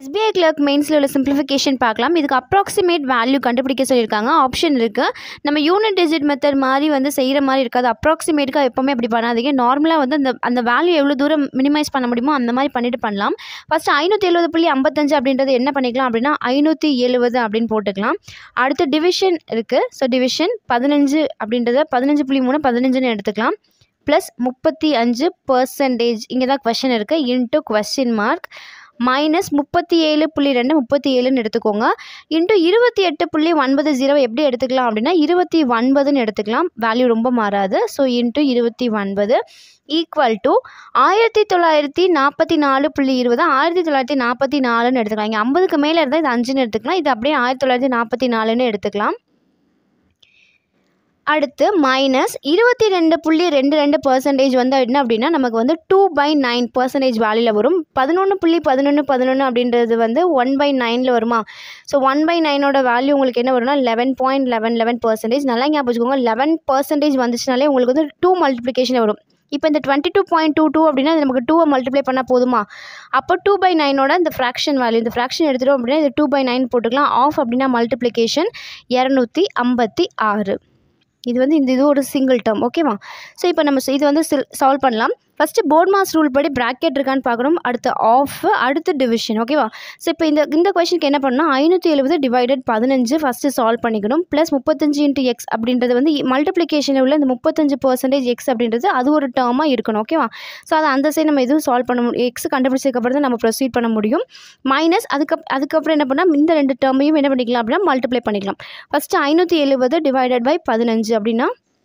SBI clerk மெயின்ஸில் உள்ள simplification பார்க்கலாம் இதுக்கு அப்ராக்சிமேட் வேல்யூ கண்டுபிடிக்க சொல்லியிருக்காங்க ஆப்ஷன் இருக்குது நம்ம யூனிட் டிஜிட் மெத்தட் மாதிரி வந்து செய்கிற மாதிரி இருக்காது அப்ராக்சிமேட்டுக்காக எப்போவுமே அப்படி பண்ணாதீங்க நார்மலாக வந்து அந்த அந்த வேல்யூ எவ்வளோ தூரம் மினிமைஸ் பண்ண முடியுமோ அந்த மாதிரி பண்ணிட்டு பண்ணலாம் ஃபஸ்ட்டு ஐநூற்றி எழுபது புள்ளி ஐம்பத்தஞ்சு அப்படின்றது என்ன பண்ணிக்கலாம் அப்படின்னா ஐநூற்றி எழுபது அப்படின்னு போட்டுக்கலாம் அடுத்து டிவிஷன் இருக்குது ஸோ டிவிஷன் பதினஞ்சு அப்படின்றத பதினஞ்சு புள்ளி மூணு பதினஞ்சுன்னு எடுத்துக்கலாம் ப்ளஸ் முப்பத்தி அஞ்சு பர்சன்டேஜ் இங்கே தான் கொஷின் இருக்குது இன்ட்டு கொஸ்டின் மார்க் மைனஸ் முப்பத்தி ஏழு புள்ளி ரெண்டு முப்பத்தி ஏழுன்னு எடுத்துக்கோங்க இன்ட்டு இருபத்தி எட்டு புள்ளி ஒன்பது ஜீரோ எப்படி எடுத்துக்கலாம் அப்படின்னா இருபத்தி ஒன்பதுன்னு எடுத்துக்கலாம் வேல்யூ ரொம்ப மாறாது ஸோ இன்ட்டு இருபத்தி ஒன்பது ஈக்குவல் டு ஆயிரத்தி தொள்ளாயிரத்தி நாற்பத்தி நாலு புள்ளி இருபது ஆயிரத்தி தொள்ளாயிரத்தி நாற்பத்தி நாலுன்னு எடுத்துக்கலாம் இங்கே ஐம்பதுக்கு மேலே இருந்தால் இது அஞ்சுன்னு எடுத்துக்கலாம் இது அப்படியே ஆயிரத்தி தொள்ளாயிரத்தி நாற்பத்தி நாலுன்னு எடுத்துக்கலாம் அடுத்து மைனஸ் இருபத்தி ரெண்டு புள்ளி ரெண்டு ரெண்டு பர்சன்டேஜ் வந்து என்ன அப்படின்னா நமக்கு வந்து டூ பை நைன் பர்சன்டேஜ் வேல்யூவில் வரும் பதினொன்று புள்ளி பதினொன்று பதினொன்று அப்படின்றது வந்து ஒன் பை நைனில் வருமா ஸோ ஒன் பை நைனோட வேல்யூ உங்களுக்கு என்ன வரும்னா eleven point eleven eleven percentage நல்லா ஞாபகம் வச்சுக்கோங்க லெவன் பர்சன்டேஜ் வந்துச்சுனாலே உங்களுக்கு வந்து டூ மல்டிப்ளிகேஷன் வரும் இப்போ இந்த twenty two point two two அப்படின்னா இது நமக்கு டூவை மல்டிப்ளை பண்ணால் போதுமா அப்போ டூ பை நைனோட இந்த ஃப்ராக்ஷன் வேல்யூ இந்த ஃப்ராக்ஷன் எடுத்துட்டோம் அப்படின்னா இது டூ பை நைன் போட்டுக்கலாம் ஆஃப் அப்படின்னா மல்டிப்ளிகேஷன் இரநூத்தி ஐம்பத்தி ஆறு இது வந்து இந்த இது ஒரு சிங்கிள் டேர்ம் ஓகேவா ஸோ இப்போ நம்ம இது வந்து சால்வ் பண்ணலாம் ஃபஸ்ட்டு போர்ட் மாஸ் ரூல் படி ப்ராக்கெட் இருக்கான்னு பார்க்கணும் அடுத்து ஆஃப் அடுத்து டிவிஷன் ஓகேவா ஸோ இப்போ இந்த இந்த கொஷனுக்கு என்ன பண்ணணும் ஐநூற்றி எழுபது டிவைடட் பதினஞ்சு ஃபஸ்ட்டு சால்வ் பண்ணிக்கணும் ப்ளஸ் முப்பத்தஞ்சு இன்ட்டு எக்ஸ் அப்படின்றது வந்து மல்டிப்ளிகேஷனில் உள்ள இந்த முப்பத்தஞ்சு பர்சன்டேஜ் எக்ஸ் அப்படின்றது அது ஒரு டேர்மாக இருக்கணும் ஓகேவா ஸோ அதை அந்த சைடு நம்ம எதுவும் சால்வ் பண்ண முடியும் எக்ஸ் கண்டுபிடிச்சதுக்கப்புறம் தான் நம்ம ப்ரொசீட் பண்ண முடியும் மைனஸ் அதுக்கு அதுக்கப்புறம் என்ன பண்ணால் இந்த ரெண்டு டேர்மையும் என்ன பண்ணிக்கலாம் அப்படின்னா மல்டிப்ளை பண்ணிக்கலாம் ஃபஸ்ட்டு ஐநூற்றி எழுபது டிவைடட் பை பதினஞ்சு அப்படின்னா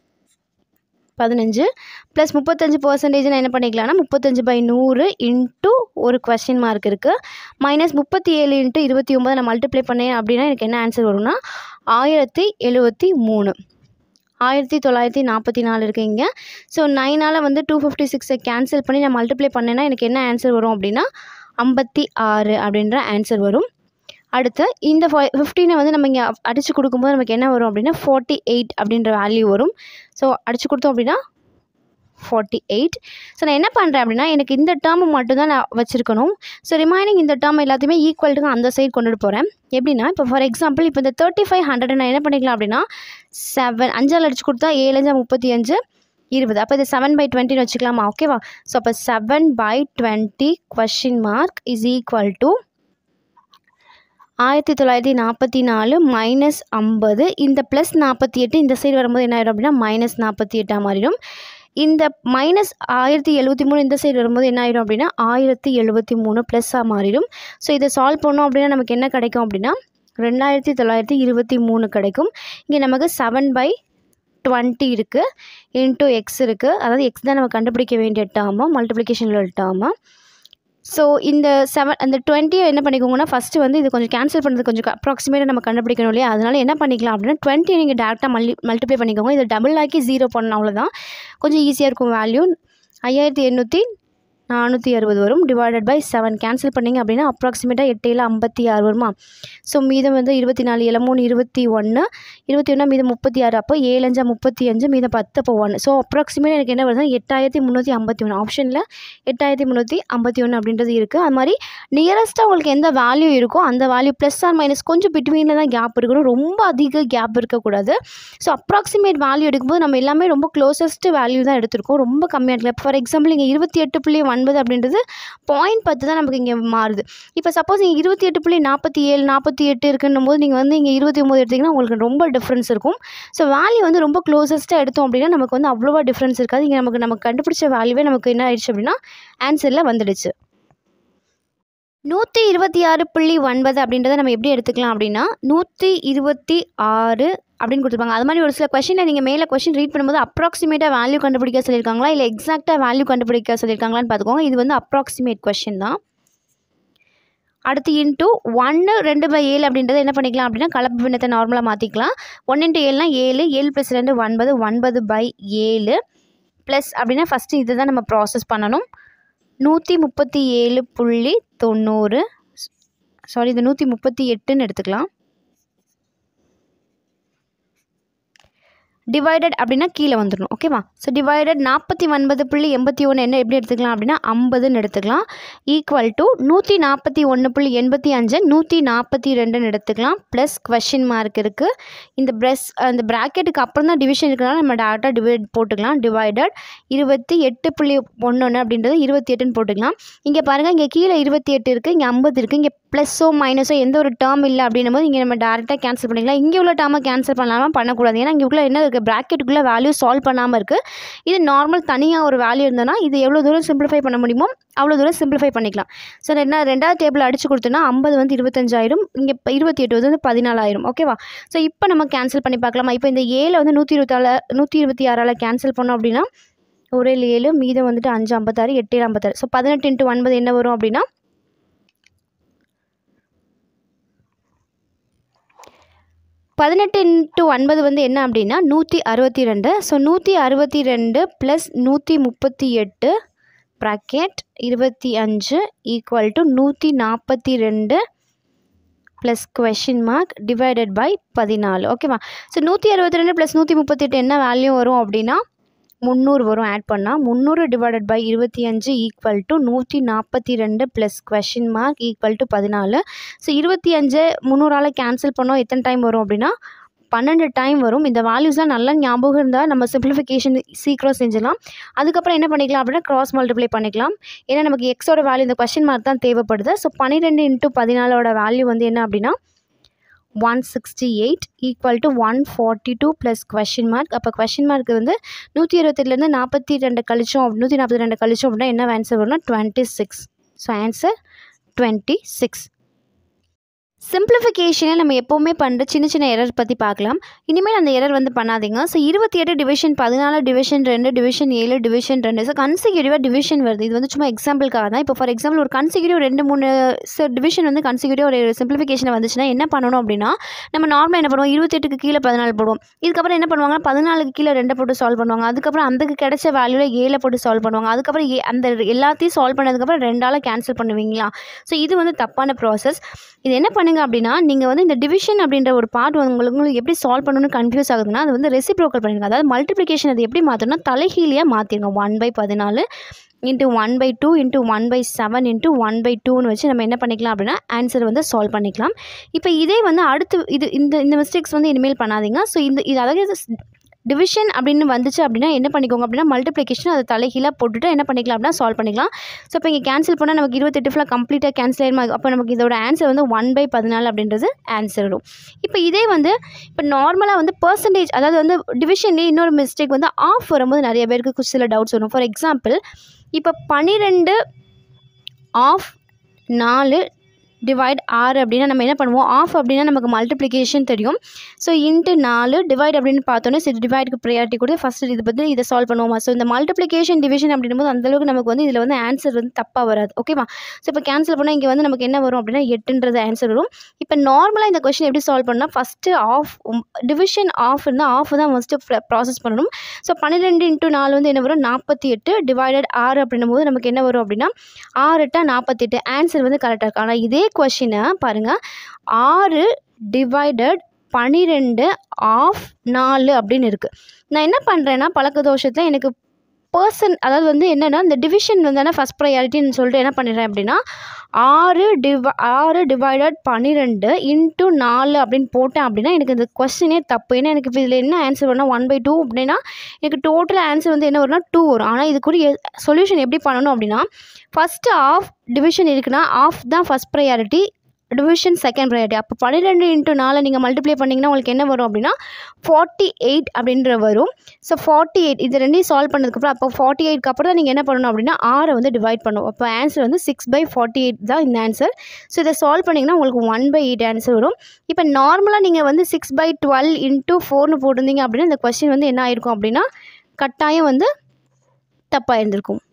பதினஞ்சு ப்ளஸ் முப்பத்தஞ்சு பர்சன்டேஜ் என்ன பண்ணிக்கலாம்னா முப்பத்தஞ்சு பை நூறு இன்ட்டு ஒரு கொஸ்டின் மார்க் இருக்குது மைனஸ் முப்பத்தி ஏழு இன்ட்டு இருபத்தி ஒம்பது நான் மல்டிப்ளை பண்ணேன் அப்படின்னா எனக்கு என்ன ஆன்சர் வரும்னா ஆயிரத்தி எழுபத்தி மூணு ஆயிரத்தி தொள்ளாயிரத்தி நாற்பத்தி நாலு இருக்குது இங்கே ஸோ நைனால் வந்து டூ ஃபிஃப்டி சிக்ஸை கேன்சல் பண்ணி நான் மல்டிப்ளை பண்ணேன்னா எனக்கு என்ன ஆன்சர் வரும் அப்படின்னா ஐம்பத்தி ஆறு அப்படின்ற ஆன்சர் வரும் அடுத்து இந்த ஃபை ஃபிஃப்டீனை வந்து நம்ம இங்கே அடித்து கொடுக்கும்போது நமக்கு என்ன வரும் அப்படின்னா ஃபார்ட்டி எயிட் அப்படின்ற வேல்யூ வரும் ஸோ அடித்து கொடுத்தோம் அப்படின்னா ஃபார்ட்டி எயிட் ஸோ நான் என்ன பண்ணுறேன் அப்படின்னா எனக்கு இந்த டேர்ம் மட்டும் தான் நான் வச்சுருக்கணும் ஸோ ரிமைனிங் இந்த டேர்ம் எல்லாத்தையுமே ஈக்குவல்ட்டுக்கு அந்த சைடு கொண்டுட்டு போகிறேன் எப்படின்னா இப்போ ஃபார் எக்ஸாம்பிள் இப்போ இந்த தேர்ட்டி ஃபைவ் ஹண்ட்ரட் நான் என்ன பண்ணிக்கலாம் அப்படின்னா செவன் அஞ்சால் அடிச்சு கொடுத்தா ஏழு அஞ்சா முப்பத்தி அஞ்சு இருபது அப்போ இது செவன் பை டுவெண்ட்டின்னு வச்சுக்கலாமா ஓகேவா ஸோ அப்போ seven by twenty question mark is equal to ஆயிரத்தி தொள்ளாயிரத்தி நாற்பத்தி நாலு மைனஸ் ஐம்பது இந்த ப்ளஸ் நாற்பத்தி எட்டு இந்த சைடு வரும்போது என்ன ஆயிடும் அப்படின்னா மைனஸ் நாற்பத்தி எட்டாக மாறிடும் இந்த மைனஸ் ஆயிரத்தி எழுபத்தி மூணு இந்த சைடு வரும்போது என்ன ஆயிடும் அப்படின்னா ஆயிரத்தி எழுபத்தி மூணு ப்ளஸ்ஸாக மாறிடும் ஸோ இதை சால்வ் பண்ணோம் அப்படின்னா நமக்கு என்ன கிடைக்கும் அப்படின்னா ரெண்டாயிரத்தி தொள்ளாயிரத்தி இருபத்தி மூணு கிடைக்கும் இங்கே நமக்கு செவன் பை டுவெண்ட்டி இருக்குது இன்ட்டு எக்ஸ் இருக்குது அதாவது எக்ஸ் தான் நம்ம கண்டுபிடிக்க வேண்டிய டேர்மு மல்டிப்ளிகேஷனில் டேர்மு ஸோ இந்த செவன் அந்த டுவெண்ட்டியை என்ன பண்ணிக்கோங்கன்னா ஃபஸ்ட்டு வந்து இது கொஞ்சம் கேன்சல் பண்ணுறது கொஞ்சம் அப்ராக்சிமேட்டாக நம்ம கண்டுபிடிக்கணும் இல்லையா அதனால் என்ன பண்ணிக்கலாம் அப்படின்னா டுவெண்ட்டியை நீங்கள் டேரெக்டாக மல்லி மல்டிப்ளை பண்ணிக்கோங்க இதை டபுள் ஆக்கி ஜீரோ பண்ணணும் அவ்வளோதான் கொஞ்சம் ஈஸியாக இருக்கும் வேல்யூ ஐயாயிரத்தி எண்ணூற்றி நானூற்றி அறுபது வரும் டிவைடட் பை செவன் கேன்சல் பண்ணிங்க அப்படின்னா அப்ராக்சிமேட்டாக எட்டு ஏழு ஐம்பத்தி ஆறு வருமா ஸோ மீதம் வந்து இருபத்தி நாலு ஏழு மூணு இருபத்தி ஒன்று இருபத்தி ஒன்றா மீதம் முப்பத்தி ஆறு அப்போ ஏழு அஞ்சா முப்பத்தி அஞ்சு மீதம் பத்து அப்போ ஒன்று ஸோ அப்ராக்சிமேட் எனக்கு என்ன வருதுன்னா எட்டாயிரத்தி முந்நூற்றி ஐம்பத்தி ஒன்று ஆப்ஷனில் எட்டாயிரத்தி முந்நூற்றி ஐம்பத்தி ஒன்று அப்படின்றது இருக்குது அது மாதிரி நியரஸ்ட்டாக உங்களுக்கு எந்த வேல்யூ இருக்கோ அந்த வேல்யூ ப்ளஸ் ஆர் மைனஸ் கொஞ்சம் பிட்வீனில் தான் கேப் இருக்கணும் ரொம்ப அதிக கேப் இருக்கக்கூடாது ஸோ அப்ராக்சிமேட் வேல்யூ எடுக்கும்போது நம்ம எல்லாமே ரொம்ப க்ளோசஸ்ட் வேல்யூ தான் எடுத்திருக்கோம் ரொம்ப கம்மியாக இருக்கல ஃபார் எக்ஸாம்பிள் இங்கே இருபத்தி எட்டு புள்ளி ஒன்பது அப்படின்றது பாயிண்ட் பத்து தான் நமக்கு இங்கே மாறுது இப்போ சப்போஸ் இங்கே இருபத்தி எட்டு புள்ளி நாற்பத்தி ஏழு நாற்பத்தி எட்டு இருக்குன்னும் போது நீங்கள் வந்து இங்கே இருபத்தி ஒம்பது எடுத்திங்கன்னா உங்களுக்கு ரொம்ப டிஃப்ரென்ஸ் இருக்கும் ஸோ வேல்யூ வந்து ரொம்ப க்ளோசஸ்ட்டாக எடுத்தோம் அப்படின்னா நமக்கு வந்து அவ்வளோவா டிஃப்ரென்ஸ் இருக்காது இங்கே நமக்கு நமக்கு கண்டுபிடிச்ச வேல்யூவே நமக்கு என்ன ஆயிடுச்சு அப்படின்னா ஆன்சரில் வந்துடுச்சு நூற்றி இருபத்தி ஆறு புள்ளி ஒன்பது அப்படின்றத நம்ம எப்படி எடுத்துக்கலாம் அப்படின்னா நூற்றி இருபத்தி ஆறு அப்படின்னு கொடுத்துருப்பாங்க அது மாதிரி ஒரு சில கொஷினில் நீங்கள் மேலே கொஷின் ரீட் பண்ணும்போது அப்ராக்சிமேட்டாக வேல்யூ கண்டுபிடிக்க சொல்லியிருக்காங்களா இல்லை எக்ஸாக்டாக வேல்யூ கண்டுபிடிக்க சொல்லியிருக்காங்களான்னு பார்த்துக்கோங்க இது வந்து அப்ராக்சிமேட் கொஷின் தான் அடுத்து இன்ட்டு ஒன்று ரெண்டு பை ஏழு அப்படின்றத என்ன பண்ணிக்கலாம் அப்படின்னா கலப்பு பின்னத்தை நார்மலாக மாற்றிக்கலாம் ஒன் இன்ட்டு ஏழுனா ஏழு ஏழு ப்ளஸ் ரெண்டு ஒன்பது ஒன்பது பை ஏழு ப்ளஸ் அப்படின்னா ஃபஸ்ட்டு இதை தான் நம்ம ப்ராசஸ் பண்ணணும் நூற்றி முப்பத்தி ஏழு புள்ளி தொண்ணூறு சாரி இது நூற்றி முப்பத்தி எட்டுன்னு எடுத்துக்கலாம் டிவைடட் அப்படின்னா கீழே வந்துடணும் ஓகேவா ஸோ டிவைடட் நாற்பத்தி ஒன்பது புள்ளி எண்பத்தி ஒன்று என்ன எப்படி எடுத்துக்கலாம் அப்படின்னா ஐம்பதுன்னு எடுத்துக்கலாம் ஈக்குவல் டு நூற்றி நாற்பத்தி ஒன்று புள்ளி எண்பத்தி அஞ்சு நூற்றி நாற்பத்தி ரெண்டுன்னு எடுத்துக்கலாம் ப்ளஸ் கொஷின் மார்க் இருக்குது இந்த ப்ரெஸ் அந்த ப்ராக்கெட்டுக்கு அப்புறம் தான் டிவிஷன் இருக்கிறனால நம்ம டேரெக்டாக டிவைட் போட்டுக்கலாம் டிவைடட் இருபத்தி எட்டு புள்ளி ஒன்று அப்படின்றது இருபத்தி எட்டுன்னு போட்டுக்கலாம் இங்கே பாருங்கள் இங்கே கீழே இருபத்தி எட்டு இருக்குது இங்கே ஐம்பது இருக்குது இங்கே ப்ளஸ்ஸோ மைனஸோ எந்த ஒரு டேர்ம் இல்லை அப்படின்னும் போது இங்கே நம்ம டேரெக்டாக கேன்சல் பண்ணிக்கலாம் இங்கே உள்ள டேர்மை கேன்சல் பண்ணாமல் பண்ணக்கூடாது ஏன்னா இங்கே உள்ள என்ன இருக்குது ப்ராக்கெட்டுக்குள்ளே வேல்யூ சால்வ் பண்ணாமல் இருக்குது இது நார்மல் தனியாக ஒரு வேல்யூ இருந்ததுன்னா இது எவ்வளோ தூரம் சிம்பிளிஃபை பண்ண முடியுமோ அவ்வளோ தூரம் சிம்பிளிஃபை பண்ணிக்கலாம் ஸோ என்ன ரெண்டாவது டேபிள் அடிச்சு கொடுத்தோன்னா ஐம்பது வந்து இருபத்தஞ்சாயிரம் இங்கே இப்போ இருபத்தி எட்டு வந்து பதினாலாயிரம் ஓகேவா ஸோ இப்போ நம்ம கேன்சல் பண்ணி பார்க்கலாமா இப்போ இந்த ஏழை வந்து நூற்றி இருபத்தால நூற்றி இருபத்தி ஆறால் கேன்சல் பண்ணோம் அப்படின்னா ஒரே ஏழு மீதம் வந்துட்டு அஞ்சு ஐம்பத்தாறு எட்டு ஏழு ஐம்பத்தாறு ஸோ பதினெட்டு இன்ட்டு ஒன்பது என்ன வரும் அப்படின்னா பதினெட்டு இன்ட்டு ஒன்பது வந்து என்ன அப்படின்னா நூற்றி அறுபத்தி ரெண்டு ஸோ நூற்றி அறுபத்தி ரெண்டு ப்ளஸ் நூற்றி முப்பத்தி எட்டு ப்ராக்கெட் இருபத்தி அஞ்சு ஈக்குவல் டு நூற்றி நாற்பத்தி ரெண்டு plus question mark divided by பதினாலு ஓகேவா ஸோ நூற்றி அறுபத்தி ரெண்டு ப்ளஸ் நூற்றி முப்பத்தெட்டு என்ன வேல்யூ வரும் அப்படின்னா முந்நூறு வரும் ஆட் பண்ணால் முந்நூறு டிவைடட் பை இருபத்தி அஞ்சு ஈக்குவல் டு நூற்றி நாற்பத்தி ரெண்டு plus question mark equal to பதினாலு ஸோ இருபத்தி அஞ்சு முந்நூறால் கேன்சல் பண்ணோம் எத்தனை டைம் வரும் அப்படின்னா பன்னெண்டு டைம் வரும் இந்த வேல்யூஸ்லாம் நல்லா ஞாபகம் இருந்தால் நம்ம சிம்பிளிஃபிகேஷன் சீக்கிரம் செஞ்சிடலாம் அதுக்கப்புறம் என்ன பண்ணிக்கலாம் அப்படின்னா கிராஸ் மல்டிப்ளை பண்ணிக்கலாம் ஏன்னா நமக்கு எக்ஸோட வேல்யூ இந்த கொஷின் மார்க் தான் தேவைப்படுது ஸோ பன்னிரெண்டு இன்ட்டு பதினாலோட வேல்யூ வந்து என்ன அப்படின்னா one sixty eight equal to one forty two plus question mark அப்போ கொஷின் மார்க் வந்து நூற்றி இருபத்தெட்டுலேருந்து நாற்பத்தி ரெண்டு கழிச்சோம் நூற்றி நாற்பத்தி ரெண்டு கழிச்சோம் அப்படின்னா என்ன ஆன்சர் வரும்னா twenty six so answer twenty six சிம்பிளிஃபிகேஷனில் நம்ம எப்போவுமே பண்ணுற சின்ன சின்ன எரர் பற்றி பார்க்கலாம் இனிமேல் அந்த எரர் வந்து பண்ணாதீங்க ஸோ இருபத்தி எட்டு டிவிஷன் பதினாலு டிவிஷன் ரெண்டு டிவிஷன் ஏழு டிவிஷன் ரெண்டு ஸோ கன்சிக்யூட்டிவாக டிவிஷன் வருது இது வந்து சும்மா எக்ஸாம்பிளுக்காக தான் இப்போ ஃபார் எக்ஸாம்பிள் ஒரு கன்சிக்யூட்டிவ் ரெண்டு மூணு டிவிஷன் வந்து கன்சிக்யூட்டிவ் ஒரு சிம்பிளிஃபிகேஷன் வந்துச்சுன்னா என்ன பண்ணணும் அப்படின்னா நம்ம நார்மலாக என்ன பண்ணுவோம் இருபத்தெட்டுக்கு கீழே பதினாலு போடுவோம் இதுக்கப்புறம் என்ன பண்ணுவாங்கன்னா பதினாலுக்கு கீழே ரெண்டை போட்டு சால்வ் பண்ணுவாங்க அதுக்கப்புறம் அதுக்கு கிடைச்ச வேல்யூவில் ஏழை போட்டு சால்வ் பண்ணுவாங்க அதுக்கப்புறம் ஏ அந்த எல்லாத்தையும் சால்வ் பண்ணதுக்கப்புறம் ரெண்டால் கேன்சல் பண்ணுவீங்களா ஸோ இது வந்து தப்பான ப்ராசஸ் இது என்ன பண்ணுங்க அப்படின்னா நீங்கள் வந்து இந்த டிவிஷன் அப்படின்ற ஒரு பார்ட் உங்களுக்கு உங்களுக்கு எப்படி சால்வ் பண்ணணும்னு கன்ஃபியூஸ் ஆகுதுன்னா அது வந்து ரெசிப்ரோக்கல் பண்ணிடுங்க அதாவது மல்டிப்ளிகேஷன் அது எப்படி மாற்றணும்னா தலைகீழியாக மாற்றிடுங்க ஒன் பை பதினாலு into one by two into one by seven into one by டூன்னு வச்சு நம்ம என்ன பண்ணிக்கலாம் அப்படின்னா ஆன்சர் வந்து சால்வ் பண்ணிக்கலாம் இப்போ இதே வந்து அடுத்து இது இந்த இந்த மிஸ்டேக்ஸ் வந்து இனிமேல் பண்ணாதீங்க ஸோ இந்த இது அதாவது டிவிஷன் அப்படின்னு வந்துச்சு அப்படின்னா என்ன பண்ணிக்கோங்க அப்படின்னா மல்டிப்ளிகேஷன் அதை தலைகீழாக போட்டுட்டு என்ன பண்ணிக்கலாம் அப்படின்னா சால்வ் பண்ணிக்கலாம் ஸோ இப்போ இங்கே கேன்சல் பண்ணால் நமக்கு இருபத்தெட்டு ஃபுல்லாக கம்ப்ளீட்டாக கேன்சல் ஆயிருமா அப்போ நமக்கு இதோட ஆன்சர் வந்து ஒன் பை பதினாலு அப்படின்றது ஆன்சர் வரும் இப்போ இதே வந்து இப்போ நார்மலாக வந்து பர்சன்டேஜ் அதாவது வந்து டிவிஷன்லேயே இன்னொரு மிஸ்டேக் வந்து ஆஃப் வரும்போது நிறைய பேருக்கு சில டவுட்ஸ் வரும் ஃபார் எக்ஸாம்பிள் இப்போ பன்னிரெண்டு ஆஃப் நாலு டிவைட் ஆறு அப்படின்னா நம்ம என்ன பண்ணுவோம் ஆஃப் அப்படின்னா நமக்கு மல்டிப்ளிகேஷன் தெரியும் ஸோ இன்ட்டு நாலு டிவைட் அப்படின்னு பார்த்தோன்னே சரி டிவைடுக்கு ப்ரையாரிட்டி கொடுத்து ஃபஸ்ட்டு இது பற்றி இதை சால்வ் பண்ணுவோமா ஸோ இந்த மல்டிப்ளிகேஷன் டிவிஷன் அப்படின்னும் அந்தளவுக்கு நமக்கு வந்து இதில் வந்து ஆன்சர் வந்து தப்பாக வராது ஓகேவா ஸோ இப்போ கேன்சல் பண்ணால் இங்கே வந்து நமக்கு என்ன வரும் அப்படின்னா எட்டுன்றது ஆன்சர் வரும் இப்போ நார்மலாக இந்த கொஷின் எப்படி சால்வ் பண்ணால் ஃபஸ்ட்டு ஆஃப் டிவிஷன் ஆஃப் இருந்தால் ஆஃப் தான் ஃபஸ்ட்டு ப்ராசஸ் பண்ணணும் ஸோ பன்னிரெண்டு இன்ட்டு நாலு வந்து என்ன வரும் நாற்பத்தி எட்டு டிவைடட் ஆறு அப்படின்னும் போது நமக்கு என்ன வரும் அப்படின்னா ஆறு எட்டா நாற்பத்தெட்டு ஆன்சர் வந்து கரெக்டாக இருக்கும் ஆனால் இதே கொஷினை பாருங்கள் ஆறு டிவைடட் பன்னிரெண்டு ஆஃப் நாலு அப்படின்னு இருக்குது நான் என்ன பண்ணுறேன்னா பழக்க தோஷத்தில் எனக்கு பர்சன் அதாவது வந்து என்னென்னா இந்த டிவிஷன் வந்து ஃபஸ்ட் ப்ரையாரிட்டின்னு சொல்லிட்டு என்ன பண்ணிடுறேன் அப்படின்னா ஆறு டிவ ஆறு டிவைடட் பன்னிரெண்டு இன்ட்டு நாலு அப்படின்னு போட்டேன் அப்படின்னா எனக்கு இந்த கொஸ்டினே தப்பு ஏன்னா எனக்கு இப்போ இதில் என்ன ஆன்சர் வரும்னா ஒன் பை டூ அப்படின்னா எனக்கு டோட்டல் ஆன்சர் வந்து என்ன வரும்னா டூ வரும் ஆனால் இது கூட சொல்யூஷன் எப்படி பண்ணணும் அப்படின்னா ஃபஸ்ட்டு ஆஃப் டிவிஷன் இருக்குன்னா ஆஃப் தான் first priority division second priority அப்போ பன்னிரெண்டு இன்ட்டு நாலு நீங்கள் மல்டிப்ளை பண்ணிங்கன்னா உங்களுக்கு என்ன வரும் அப்படின்னா ஃபார்ட்டி எயிட் அப்படின்ற வரும் ஸோ ஃபார்ட்டி எயிட் இது ரெண்டையும் சால்வ் பண்ணதுக்கப்புறம் அப்போ ஃபார்ட்டி எயிட்க்கு அப்புறம் தான் நீங்கள் என்ன பண்ணணும் அப்படின்னா ஆறை வந்து டிவைட் பண்ணும் அப்போ ஆன்சர் வந்து சிக்ஸ் பை ஃபார்ட்டி எயிட் தான் இந்த ஆன்சர் ஸோ இதை சால்வ் பண்ணிங்கன்னா உங்களுக்கு ஒன் பை எயிட் ஆன்சர் வரும் இப்போ நார்மலாக நீங்கள் வந்து சிக்ஸ் பை டுவெல் இன்ட்டு ஃபோர்னு போட்டிருந்தீங்க அப்படின்னா இந்த கொஸ்டின் வந்து என்ன ஆயிருக்கும் அப்படின்னா கட்டாயம் வந்து தப்பாக இருந்திருக்கும்